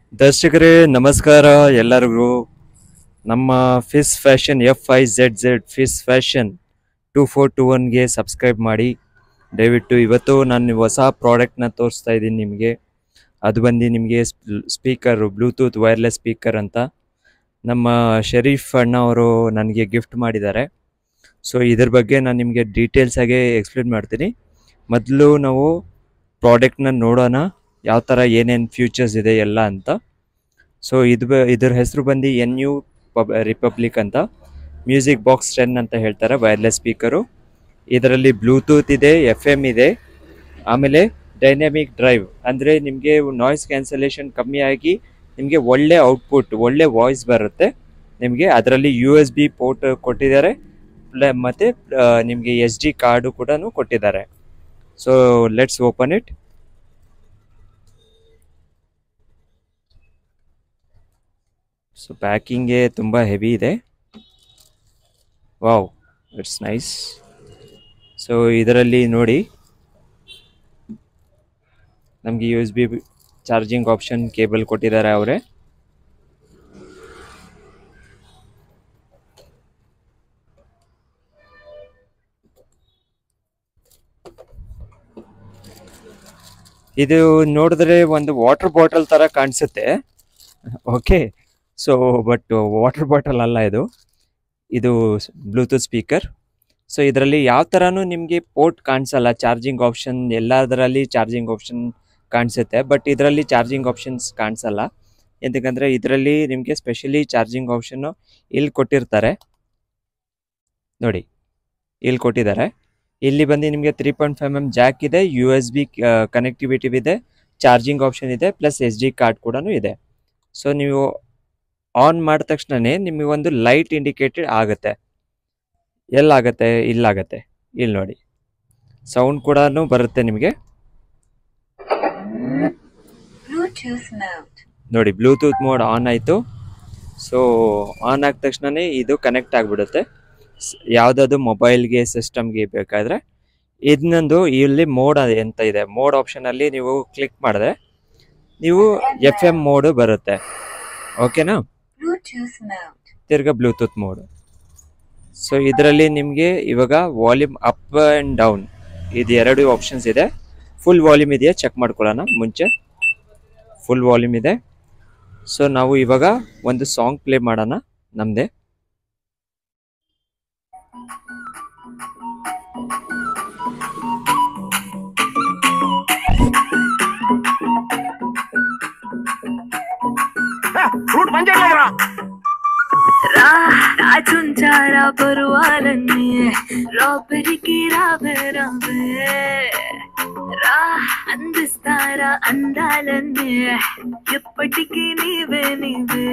ದರ್ಶಕರೇ ನಮಸ್ಕಾರ ಎಲ್ಲರಿಗೂ ನಮ್ಮ fizz fashion F I Z Z fizz fashion two four two ಒನ್ಗೆ ಸಬ್ಸ್ಕ್ರೈಬ್ ಮಾಡಿ ದಯವಿಟ್ಟು ಇವತ್ತು ನಾನು ಹೊಸ ಪ್ರಾಡಕ್ಟ್ನ ತೋರಿಸ್ತಾ ಇದ್ದೀನಿ ನಿಮಗೆ ಅದು ಬಂದು ನಿಮಗೆ ಸ್ಪೀಕರು ಬ್ಲೂಟೂತ್ ವೈರ್ಲೆಸ್ ಸ್ಪೀಕರ್ ಅಂತ ನಮ್ಮ ಶರೀಫ್ ಅಣ್ಣ ಅವರು ನನಗೆ ಗಿಫ್ಟ್ ಮಾಡಿದ್ದಾರೆ ಸೊ ಇದ್ರ ಬಗ್ಗೆ ನಾನು ನಿಮಗೆ ಡೀಟೇಲ್ಸ್ ಆಗಿ ಎಕ್ಸ್ಪ್ಲೇನ್ ಮಾಡ್ತೀನಿ ಮೊದಲು ನಾವು ಪ್ರಾಡಕ್ಟ್ನ ನೋಡೋಣ ಯಾವ ಥರ ಏನೇನು ಫ್ಯೂಚರ್ಸ್ ಇದೆ ಎಲ್ಲ ಅಂತ ಸೊ ಇದು ಬ ಇದ್ರ ಹೆಸರು ಬಂದು ಎನ್ ಯು ಪಬ್ ರಿಪಬ್ಲಿಕ್ ಅಂತ ಮ್ಯೂಸಿಕ್ ಬಾಕ್ಸ್ ಟೆನ್ ಅಂತ ಹೇಳ್ತಾರೆ ವೈರ್ಲೆಸ್ ಸ್ಪೀಕರು ಇದರಲ್ಲಿ ಬ್ಲೂಟೂತ್ ಇದೆ ಎಫ್ ಎಮ್ ಇದೆ ಆಮೇಲೆ ಡೈನಾಮಿಕ್ ಡ್ರೈವ್ ಅಂದರೆ ನಿಮಗೆ ನಾಯ್ಸ್ ಕ್ಯಾನ್ಸಲೇಷನ್ ಕಮ್ಮಿ ಆಗಿ ನಿಮಗೆ ಒಳ್ಳೆ ಔಟ್ಪುಟ್ ಒಳ್ಳೆ ವಾಯ್ಸ್ ಬರುತ್ತೆ ನಿಮಗೆ ಅದರಲ್ಲಿ ಯು ಎಸ್ ಬಿ ಪೋರ್ಟ್ ಕೊಟ್ಟಿದ್ದಾರೆ ಪ್ಲ ಮತ್ತು ನಿಮಗೆ ಎಸ್ ಡಿ ಕಾರ್ಡು ಕೂಡ ಕೊಟ್ಟಿದ್ದಾರೆ so let's open it so ಪ್ಯಾಕಿಂಗ್ಗೆ ತುಂಬ ಹೆವಿ ಇದೆ ವಾವ್ ಇಟ್ಸ್ ನೈಸ್ ಸೊ ಇದರಲ್ಲಿ ನೋಡಿ ನಮಗೆ U S B charging option cable ಕೊಟ್ಟಿದ್ದಾರೆ ಅವರೇ ಇದು ನೋಡಿದ್ರೆ ಒಂದು ವಾಟರ್ ಬಾಟಲ್ ತರ ಕಾಣಿಸುತ್ತೆ okay so but water bottle ಅಲ್ಲ ಇದು ಇದು ಬ್ಲೂಟೂತ್ ಸ್ಪೀಕರ್ ಸೊ ಇದರಲ್ಲಿ ಯಾವ ಥರನೂ ನಿಮಗೆ ಪೋರ್ಟ್ ಕಾಣಿಸಲ್ಲ ಚಾರ್ಜಿಂಗ್ ಆಪ್ಷನ್ ಎಲ್ಲದರಲ್ಲಿ ಚಾರ್ಜಿಂಗ್ ಆಪ್ಷನ್ ಕಾಣಿಸುತ್ತೆ ಬಟ್ ಇದರಲ್ಲಿ ಚಾರ್ಜಿಂಗ್ ಆಪ್ಷನ್ಸ್ ಕಾಣಿಸಲ್ಲ ಎಂತಕ್ಕಂದರೆ ಇದರಲ್ಲಿ ನಿಮಗೆ ಸ್ಪೆಷಲಿ ಚಾರ್ಜಿಂಗ್ ಆಪ್ಷನ್ನು ಇಲ್ಲಿ ಕೊಟ್ಟಿರ್ತಾರೆ ನೋಡಿ ಇಲ್ಲಿ ಕೊಟ್ಟಿದ್ದಾರೆ ಇಲ್ಲಿ ಬಂದು ನಿಮಗೆ three point five M jack ಇದೆ ಯು ಎಸ್ ಬಿ ಕನೆಕ್ಟಿವಿಟಿ ಇದೆ ಚಾರ್ಜಿಂಗ್ ಆಪ್ಷನ್ ಇದೆ ಪ್ಲಸ್ ಎಸ್ ಡಿ ಕಾರ್ಡ್ ಕೂಡ ಇದೆ ಸೊ ನೀವು ಆನ್ ಮಾಡಿದ ತಕ್ಷಣನೇ ನಿಮಗೆ ಒಂದು ಲೈಟ್ ಇಂಡಿಕೇಟೆಡ್ ಆಗುತ್ತೆ ಎಲ್ಲಾಗತ್ತೆ ಇಲ್ಲಾಗತ್ತೆ ಇಲ್ಲಿ ನೋಡಿ ಸೌಂಡ್ ಕೂಡ ಬರುತ್ತೆ ನಿಮಗೆ Bluetooth mode. ನೋಡಿ ಬ್ಲೂಟೂತ್ ಮೋಡ್ ಆನ್ ಆಯಿತು ಸೊ ಆನ್ ಆದ ತಕ್ಷಣನೇ ಇದು ಕನೆಕ್ಟ್ ಆಗಿಬಿಡುತ್ತೆ ಯಾವುದಾದ್ರು ಮೊಬೈಲ್ಗೆ ಸಿಸ್ಟಮ್ಗೆ ಬೇಕಾದರೆ ಇನ್ನೊಂದು ಇಲ್ಲಿ ಮೋಡ್ ಎಂತ ಇದೆ ಮೋಡ್ ಆಪ್ಷನಲ್ಲಿ ನೀವು ಕ್ಲಿಕ್ ಮಾಡಿದ್ರೆ ನೀವು ಎಫ್ ಎಮ್ ಮೋಡು ಬರುತ್ತೆ ಓಕೆನಾ Bluetooth mode. ತಿರ್ಗಾ ಬ್ಲೂಟೂತ್ ಮೋಡ್ ಸೊ ಇದರಲ್ಲಿ ನಿಮಗೆ ಇವಾಗ ವಾಲ್ಯೂಮ್ ಅಪ್ ಆ್ಯಂಡ್ ಡೌನ್ ಇದು ಎರಡು ಆಪ್ಷನ್ಸ್ ಇದೆ ಫುಲ್ ವಾಲ್ಯೂಮ್ ಇದೆಯಾ ಚೆಕ್ ಮಾಡ್ಕೊಳ್ಳೋಣ ಮುಂಚೆ ಫುಲ್ ವಾಲ್ಯೂಮ್ ಇದೆ ಸೊ ನಾವು ಇವಾಗ ಒಂದು ಸಾಂಗ್ ಪ್ಲೇ ಮಾಡೋಣ ನಮ್ಮದೇ ఫ్రూట్ పని చేయట్లేదురా రా రాచుంచారా పరువాలన్నీ లోపలికి రావే రావే రా అందిస్తారా అందాలన్నీ ఎప్పటికీ నీవే నీవే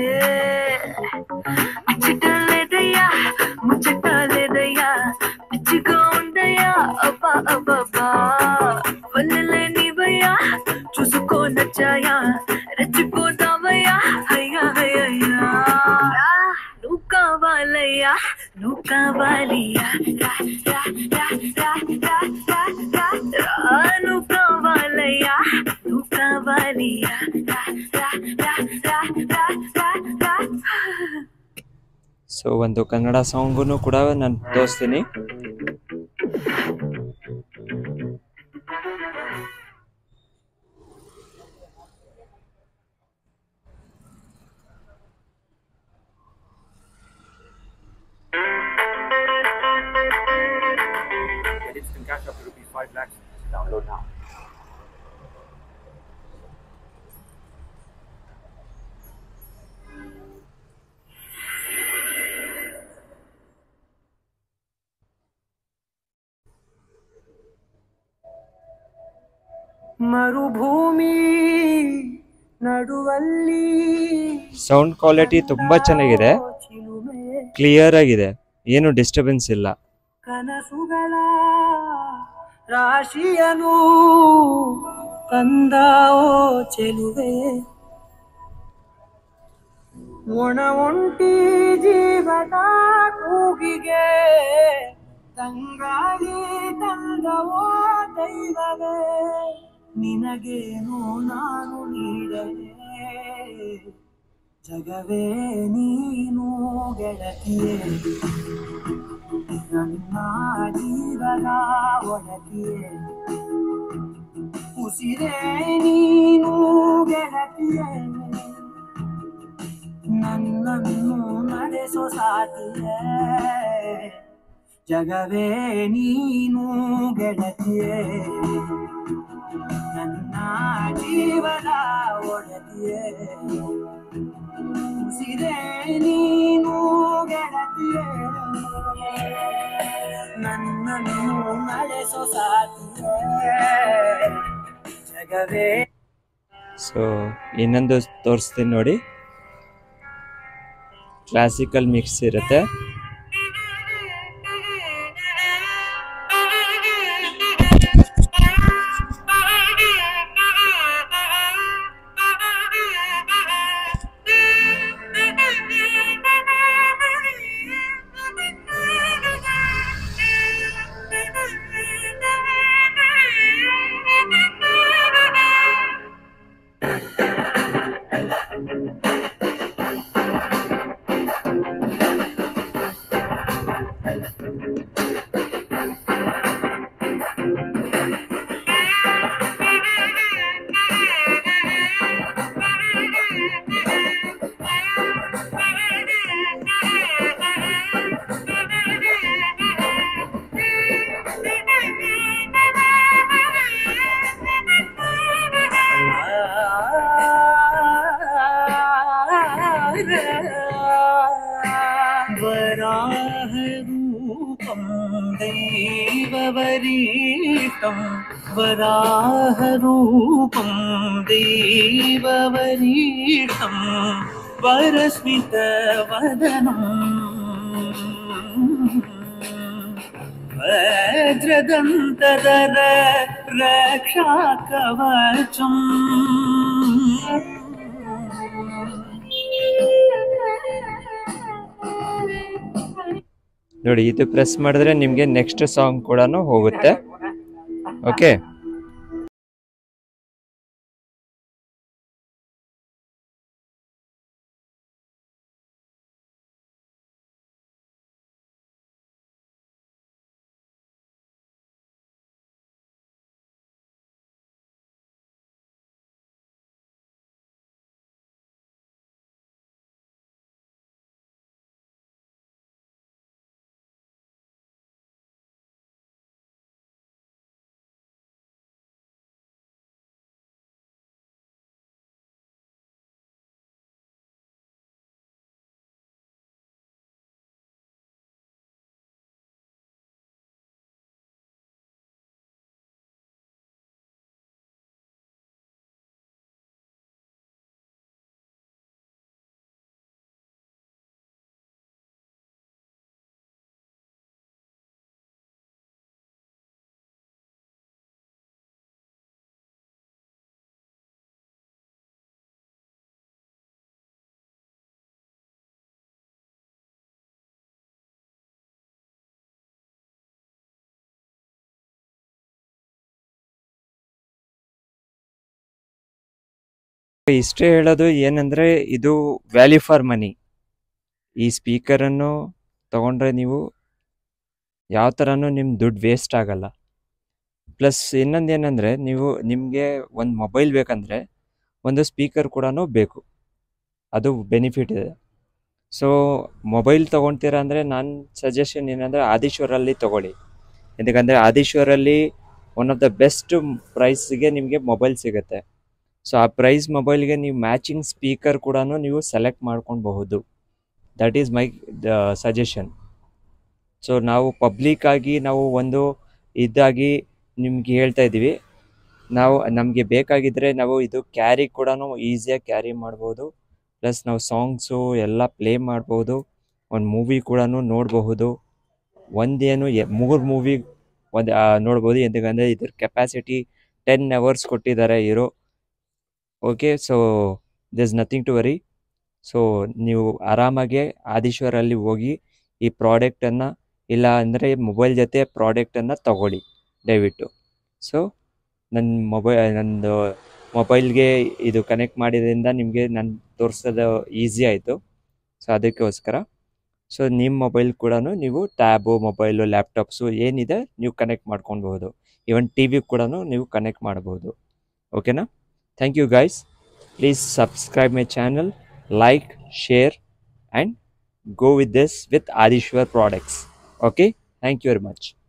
అచ్చట లేదయ్యా ముచ్చట లేదయ్యా పిచ్చిగా ఉందయ్యా అబ్బా అబ్బా వల్లలే నీవయ్యా చూసుకో నచ్చాయా రెచ్చిపోతావయ్యా అయ్యా అయ్యా నువ్వు కావాలయ్యా నువ్వు కావాలియా రా, రా, రా, రా, రా, రా, రా, రా, నువ్వు కావాలయ్యా నువ్వు కావాలియా రా, రా, రా, రా, రా, రా, రా. ಸೊ ಒಂದು ಕನ್ನಡ ಸಾಂಗು ಕೂಡ ನಾನು ತೋರಿಸ್ತೀನಿ Get instant cash up to rupees 5 lakhs. Download now. ಮರುಭೂಮಿ ನಡುವಲ್ಲಿ ಸೌಂಡ್ ಕ್ವಾಲಿಟಿ ತುಂಬ ಚೆನ್ನಾಗಿದೆ ಚಿಲುಮೆ ಕ್ಲಿಯರ್ ಆಗಿದೆ ಏನು ಡಿಸ್ಟರ್ಬೆನ್ಸ್ ಇಲ್ಲ ಕನಸುಗಳ ರಾಶಿಯನು ತಂದ ಓ ಚೆಲುವೆ ಒಣ ಒಂಟಿ ಜೀವದ ಕೂಗಿಗೆ ತಂಗಾಳಿ ತಂದವೋ ದೈವವೇ ನಿನಗೇನು ನಾನು ನೀಡಲೇ ಜಗವೇ ನೀನು ಗೆಳತಿಯೇ ನನ್ನ ಜೀವದ ಒಳತಿಯೇ ಉಸಿರೇ ನೀನು ಗೆಳತಿಯೇ ನನ್ನನ್ನು ನಡೆಸೋ ಸಾತಿಯೇ ಜಗವೇ ನೀನು ಗೆಳತಿಯೇ ನನ್ನ ಜೀವನ ಒಡತಿಯೇ ಉಸಿರೇ ನೀನು ಗೆಳತಿಯೇ ನನ್ನನ್ನು ನಡೆಸೋ ಸಾತಿಯೇ ಜಗವೇ ಸೊ ಇನ್ನೊಂದು ತೋರಿಸ್ತೀನಿ ನೋಡಿ ಕ್ಲಾಸಿಕಲ್ ಮಿಕ್ಸ್ ಇರುತ್ತೆ वराहरूपं दैववरीतं वराहरूपं दैववरीतं वरस्मितवदनम् वज्रदन्तदर रक्षाकवचम् ನೋಡಿ ಇದು ಪ್ರೆಸ್ ಮಾಡಿದ್ರೆ ನಿಮಗೆ ನೆಕ್ಸ್ಟ್ ಸಾಂಗ್ ಕೂಡ ಹೋಗುತ್ತೆ ಓಕೆ ಇಷ್ಟೇ ಹೇಳೋದು ಏನಂದ್ರೆ ಇದು ವ್ಯಾಲ್ಯೂ ಫಾರ್ ಮನಿ ಈ ಸ್ಪೀಕರನ್ನು ತಗೊಂಡ್ರೆ ನೀವು ಯಾವ ಥರನೂ ನಿಮ್ಮ ದುಡ್ಡು ವೇಸ್ಟ್ ಆಗಲ್ಲ ಪ್ಲಸ್ ಇನ್ನೊಂದು ಏನಂದರೆ ನೀವು ನಿಮಗೆ ಒಂದು ಮೊಬೈಲ್ ಬೇಕಂದರೆ ಒಂದು ಸ್ಪೀಕರ್ ಕೂಡ ಬೇಕು ಅದು ಬೆನಿಫಿಟ್ ಇದೆ ಸೊ ಮೊಬೈಲ್ ತೊಗೊಳ್ತೀರಾ ಅಂದರೆ ನನ್ನ ಸಜೆಷನ್ ಏನಂದರೆ ಆದೀಶ್ವರಲ್ಲಿ ತೊಗೊಳ್ಳಿ ఎందుకంದರೆ ಆದೀಶ್ವರಲ್ಲಿ ಒನ್ ಆಫ್ ದ ಬೆಸ್ಟ್ ಪ್ರೈಸ್ಗೆ ನಿಮಗೆ ಮೊಬೈಲ್ ಸಿಗುತ್ತೆ ಸೊ ಆ ಪ್ರೈಸ್ ಮೊಬೈಲ್ಗೆ ನೀವು ಮ್ಯಾಚಿಂಗ್ ಸ್ಪೀಕರ್ ಕೂಡ ನೀವು ಸೆಲೆಕ್ಟ್ ಮಾಡ್ಕೊಳ್ಬಹುದು that is my suggestion so ನಾವು ಪಬ್ಲಿಕ್ ಆಗಿ ನಾವು ಒಂದು ಇದಾಗಿ ನಿಮ್ಗೆ ಹೇಳ್ತಾ ಇದ್ದೀವಿ ನಾವು ನಮಗೆ ಬೇಕಾಗಿದ್ದರೆ ನಾವು ಇದು ಕ್ಯಾರಿ ಕೂಡ ಈಸಿಯಾಗಿ ಕ್ಯಾರಿ ಮಾಡ್ಬೋದು ಪ್ಲಸ್ ನಾವು ಸಾಂಗ್ಸು ಎಲ್ಲ ಪ್ಲೇ ಮಾಡ್ಬೋದು ಒಂದು ಮೂವಿ ಕೂಡ ನೋಡಬಹುದು ಒಂದೇನು ಮೂರು ಮೂವಿ ಒಂದು ನೋಡ್ಬೋದು ఎందుకంటే ಇದ್ರ ಕೆಪಾಸಿಟಿ ಟೆನ್ ಅವರ್ಸ್ ಕೊಟ್ಟಿದ್ದಾರೆ ಇರೋ okay so this nothing to worry so ನೀವು ಆರಾಮಾಗೆ ಆದೀಶ್ವರಲ್ಲಿ ಹೋಗಿ ಈ ಪ್ರಾಡಕ್ಟನ್ನು ಇಲ್ಲ ಅಂದರೆ ಮೊಬೈಲ್ ಜೊತೆ ಪ್ರಾಡಕ್ಟನ್ನು ತಗೊಳ್ಳಿ ದಯವಿಟ್ಟು ಸೊ ನನ್ನ ಮೊಬೈಲ್ ನಂದು ಮೊಬೈಲ್ಗೆ ಇದು ಕನೆಕ್ಟ್ ಮಾಡಿದ್ರಿಂದ ನಿಮಗೆ ನನ್ನ ತೋರಿಸೋದು ಈಸಿ ಆಯಿತು ಸೊ ಅದಕ್ಕೋಸ್ಕರ ಸೊ ನಿಮ್ಮ ಮೊಬೈಲ್ ಕೂಡ ನೀವು ಟ್ಯಾಬು ಮೊಬೈಲು ಲ್ಯಾಪ್ಟಾಪ್ಸು ಏನಿದೆ ನೀವು ಕನೆಕ್ಟ್ ಮಾಡ್ಕೊಳ್ಬಹುದು ಈವನ್ ಟಿ ವಿ ಕೂಡ ನೀವು ಕನೆಕ್ಟ್ ಮಾಡಬಹುದು ಓಕೆನಾ thank you guys please subscribe my channel like share and go with this with Adishwar products. Okay, thank you very much.